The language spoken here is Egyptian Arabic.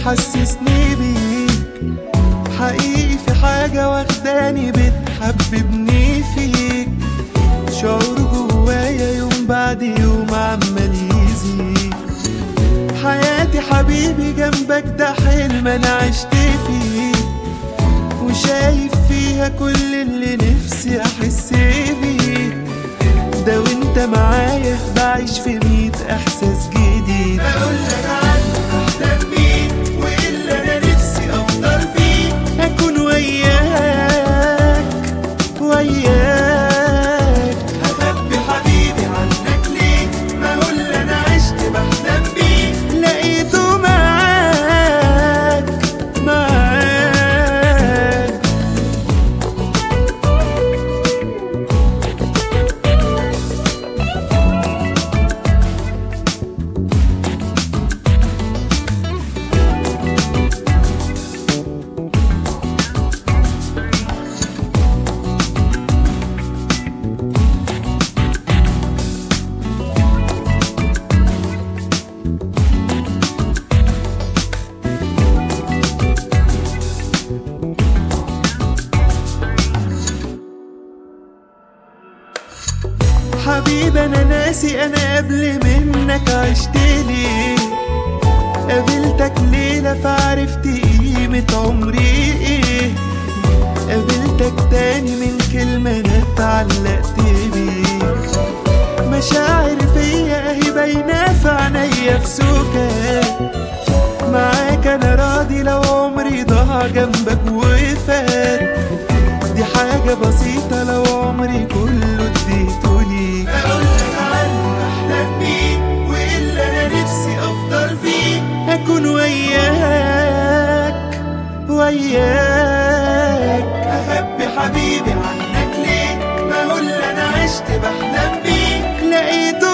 بتحسسني بيك حقيقي في حاجة واخداني بتحببني فيك شعور جوايا يوم بعد يوم عمال يزيد حياتي حبيبي جنبك ده حلم انا عشت فيه وشايف فيها كل اللي نفسي احس بيه ده وانت معايا بعيش في ميت احساس جديد اقولك عنه احلم بيه واللي انا نفسي افضل فيه اكون وياك وياك هخبي حبيبي عنك ليه ما هو اللي انا عشت بحلم بيه لقيته معاك معاك حبيبي انا ناسي انا قبل منك عشت ليه قابلتك ليلة فعرفت قيمة عمري ايه قابلتك تاني من كلمة انا اتعلقت بيك مشاعر فيا اهي باينة في عينيا في سكات معاك انا راضي لو عمري ضاع جنبك وفات دي حاجة بسيطة لو عمري كله اديته ليك اقولك عنه احلم بيه واللي انا نفسي افضل فيه اكون وياك وياك اخبي حبيبي عنك ليه ما هو اللي انا عشت بحلم بيه لقيته